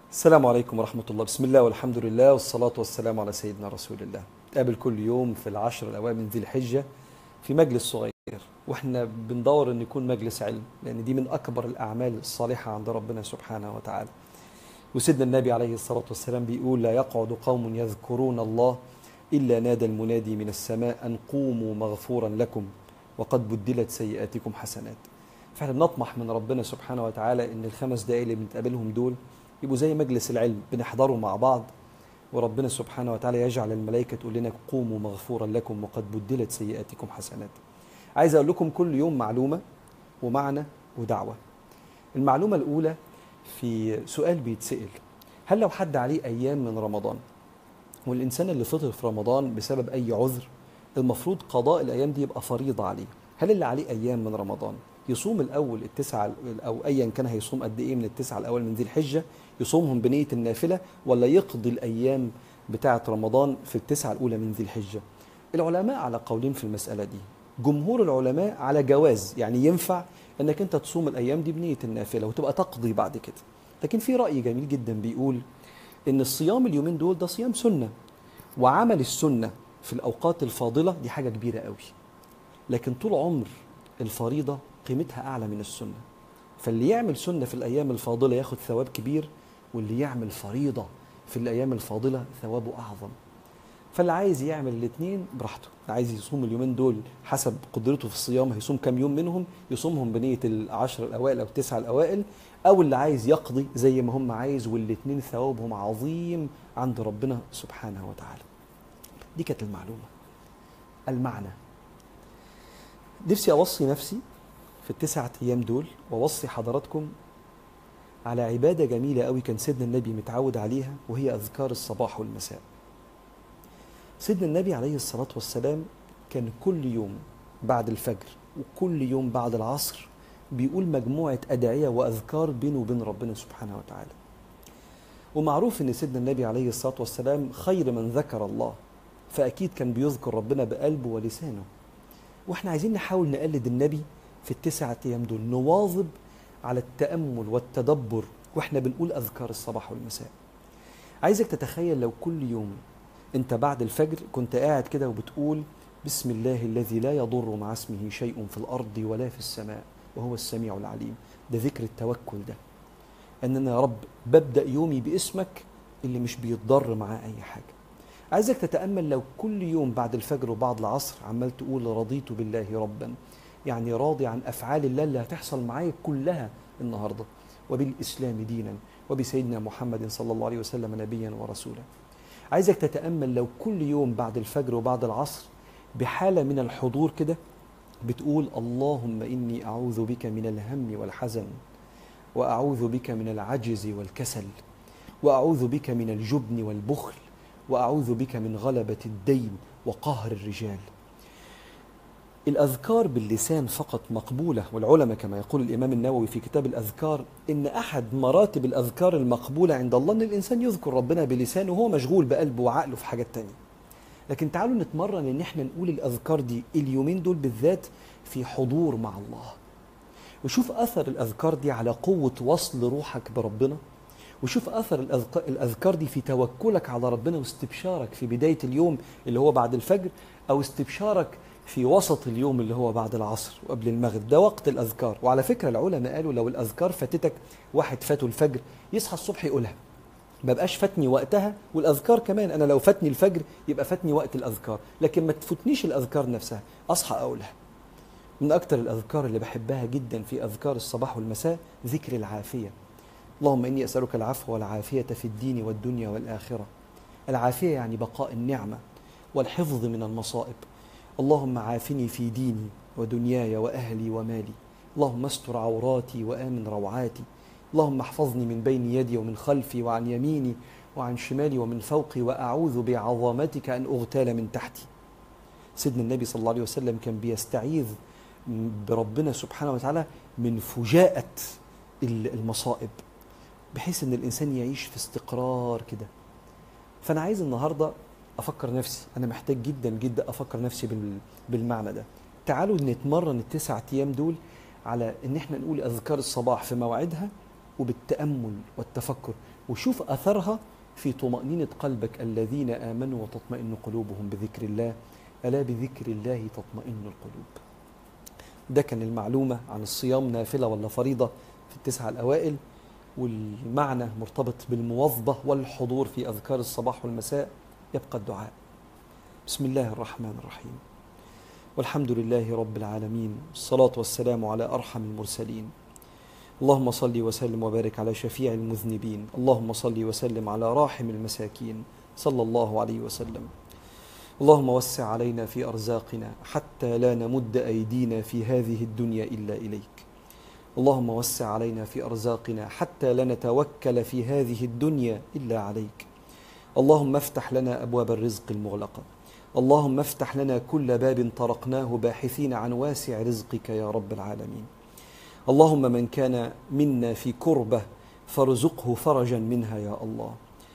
السلام عليكم ورحمة الله بسم الله والحمد لله والصلاة والسلام على سيدنا رسول الله قابل كل يوم في العشر الأوائل من ذي الحجة في مجلس صغير واحنا بندور ان يكون مجلس علم لان دي من اكبر الاعمال الصالحة عند ربنا سبحانه وتعالى وسيدنا النبي عليه الصلاة والسلام بيقول لا يقعد قوم يذكرون الله إلا نادى المنادي من السماء أن قوموا مغفورا لكم وقد بدلت سيئاتكم حسنات فاحنا بنطمح من ربنا سبحانه وتعالى ان الخمس دقائق اللي بنتقابلهم دول يبقوا زي مجلس العلم بنحضره مع بعض وربنا سبحانه وتعالى يجعل الملائكة تقول لنا قوموا مغفورا لكم وقد بدلت سيئاتكم حسنات عايز أقول لكم كل يوم معلومة ومعنى ودعوة المعلومة الأولى في سؤال بيتسأل هل لو حد عليه أيام من رمضان والإنسان اللي فطر في رمضان بسبب أي عذر المفروض قضاء الأيام دي يبقى فريضة عليه هل اللي عليه أيام من رمضان يصوم الأول التسعة أو أيا كان هيصوم قد إيه من التسعة الأول من ذي الحجة يصومهم بنية النافلة ولا يقضي الأيام بتاعة رمضان في التسعة الأولى من ذي الحجة العلماء على قولين في المسألة دي جمهور العلماء على جواز يعني ينفع انك انت تصوم الايام دي بنيه النافله وتبقى تقضي بعد كده لكن في راي جميل جدا بيقول ان الصيام اليومين دول ده صيام سنه وعمل السنه في الاوقات الفاضله دي حاجه كبيره قوي لكن طول عمر الفريضه قيمتها اعلى من السنه فاللي يعمل سنه في الايام الفاضله ياخد ثواب كبير واللي يعمل فريضه في الايام الفاضله ثوابه اعظم فاللي عايز يعمل الاثنين براحته اللي عايز يصوم اليومين دول حسب قدرته في الصيام هيصوم كام يوم منهم يصومهم بنية العشر الأوائل أو التسعة الأوائل أو اللي عايز يقضي زي ما هم عايز والاثنين ثوابهم عظيم عند ربنا سبحانه وتعالى دي كانت المعلومة المعنى نفسي أوصي نفسي في التسعة أيام دول وأوصي حضراتكم على عبادة جميلة قوي كان سيدنا النبي متعود عليها وهي أذكار الصباح والمساء سيدنا النبي عليه الصلاة والسلام كان كل يوم بعد الفجر وكل يوم بعد العصر بيقول مجموعة أدعية وأذكار بينه وبين ربنا سبحانه وتعالى ومعروف أن سيدنا النبي عليه الصلاة والسلام خير من ذكر الله فأكيد كان بيذكر ربنا بقلبه ولسانه وإحنا عايزين نحاول نقلد النبي في التسعة أيام دول نواظب على التأمل والتدبر وإحنا بنقول أذكار الصباح والمساء عايزك تتخيل لو كل يوم انت بعد الفجر كنت قاعد كده وبتقول بسم الله الذي لا يضر مع اسمه شيء في الارض ولا في السماء وهو السميع العليم ده ذكر التوكل ده ان انا يا رب ببدا يومي باسمك اللي مش بيتضر معاه اي حاجه عايزك تتامل لو كل يوم بعد الفجر وبعد العصر عمال تقول رضيت بالله ربا يعني راضي عن افعال الله اللي هتحصل معايا كلها النهارده وبالاسلام دينا وبسيدنا محمد صلى الله عليه وسلم نبيا ورسولا عايزك تتأمل لو كل يوم بعد الفجر وبعد العصر بحالة من الحضور كده بتقول اللهم إني أعوذ بك من الهم والحزن وأعوذ بك من العجز والكسل وأعوذ بك من الجبن والبخل وأعوذ بك من غلبة الدين وقهر الرجال الأذكار باللسان فقط مقبولة والعلماء كما يقول الإمام النووي في كتاب الأذكار إن أحد مراتب الأذكار المقبولة عند الله أن الإنسان يذكر ربنا بلسانه وهو مشغول بقلبه وعقله في حاجات تانية لكن تعالوا نتمرن إن احنا نقول الأذكار دي اليومين دول بالذات في حضور مع الله وشوف أثر الأذكار دي على قوة وصل روحك بربنا وشوف أثر الأذكار دي في توكلك على ربنا واستبشارك في بداية اليوم اللي هو بعد الفجر أو استبشارك في وسط اليوم اللي هو بعد العصر وقبل المغرب ده وقت الأذكار وعلى فكرة العلماء قالوا لو الأذكار فاتتك واحد فاته الفجر يصحى الصبح يقولها ما بقاش فاتني وقتها والأذكار كمان أنا لو فاتني الفجر يبقى فاتني وقت الأذكار لكن ما تفوتنيش الأذكار نفسها أصحى أقولها من أكتر الأذكار اللي بحبها جدا في أذكار الصباح والمساء ذكر العافية اللهم إني أسألك العفو والعافية في الدين والدنيا والآخرة العافية يعني بقاء النعمة والحفظ من المصائب اللهم عافني في ديني ودنياي واهلي ومالي اللهم استر عوراتي وامن روعاتي اللهم احفظني من بين يدي ومن خلفي وعن يميني وعن شمالي ومن فوقي واعوذ بعظمتك ان اغتال من تحتي سيدنا النبي صلى الله عليه وسلم كان بيستعيذ بربنا سبحانه وتعالى من فجاءة المصائب بحيث ان الانسان يعيش في استقرار كده فانا عايز النهارده افكر نفسي انا محتاج جدا جدا افكر نفسي بالمعنى ده تعالوا نتمرن التسعة ايام دول على ان احنا نقول اذكار الصباح في مواعيدها وبالتأمل والتفكر وشوف أثرها في طمأنينة قلبك الذين آمنوا وتطمئن قلوبهم بذكر الله ألا بذكر الله تطمئن القلوب ده كان المعلومة عن الصيام نافلة ولا فريضة في التسعة الأوائل والمعنى مرتبط بالمواظبة والحضور في أذكار الصباح والمساء يبقى الدعاء بسم الله الرحمن الرحيم والحمد لله رب العالمين الصلاة والسلام على أرحم المرسلين اللهم صل وسلم وبارك على شفيع المذنبين اللهم صل وسلم على راحم المساكين صلى الله عليه وسلم اللهم وسع علينا في أرزاقنا حتى لا نمد أيدينا في هذه الدنيا إلا إليك اللهم وسع علينا في أرزاقنا حتى لا نتوكل في هذه الدنيا إلا عليك اللهم افتح لنا أبواب الرزق المغلقة اللهم افتح لنا كل باب طرقناه باحثين عن واسع رزقك يا رب العالمين اللهم من كان منا في كربة فارزقه فرجا منها يا الله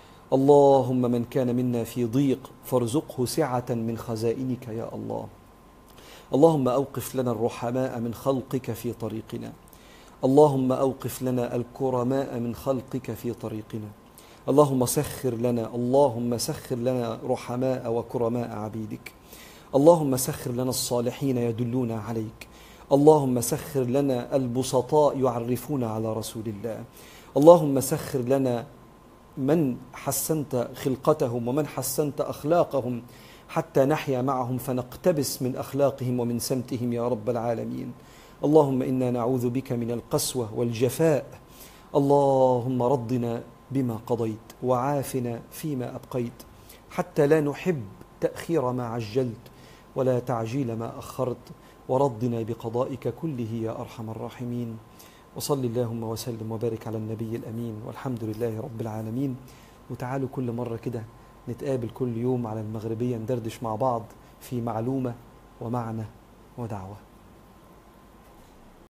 اللهم من كان منا في ضيق فارزقه سعة من خزائنك يا الله اللهم أوقف لنا الرحماء من خلقك في طريقنا اللهم أوقف لنا الكرماء من خلقك في طريقنا اللهم سخر لنا اللهم سخر لنا رحماء وكرماء عبيدك اللهم سخر لنا الصالحين يدلون عليك اللهم سخر لنا البسطاء يعرفون على رسول الله اللهم سخر لنا من حسنت خلقتهم ومن حسنت اخلاقهم حتى نحيا معهم فنقتبس من اخلاقهم ومن سمتهم يا رب العالمين اللهم انا نعوذ بك من القسوه والجفاء اللهم رضنا بما قضيت وعافنا فيما ابقيت حتى لا نحب تاخير ما عجلت ولا تعجيل ما اخرت ورضنا بقضائك كله يا ارحم الراحمين وصل اللهم وسلم وبارك على النبي الامين والحمد لله رب العالمين وتعالوا كل مره كده نتقابل كل يوم على المغربيه ندردش مع بعض في معلومه ومعنى ودعوه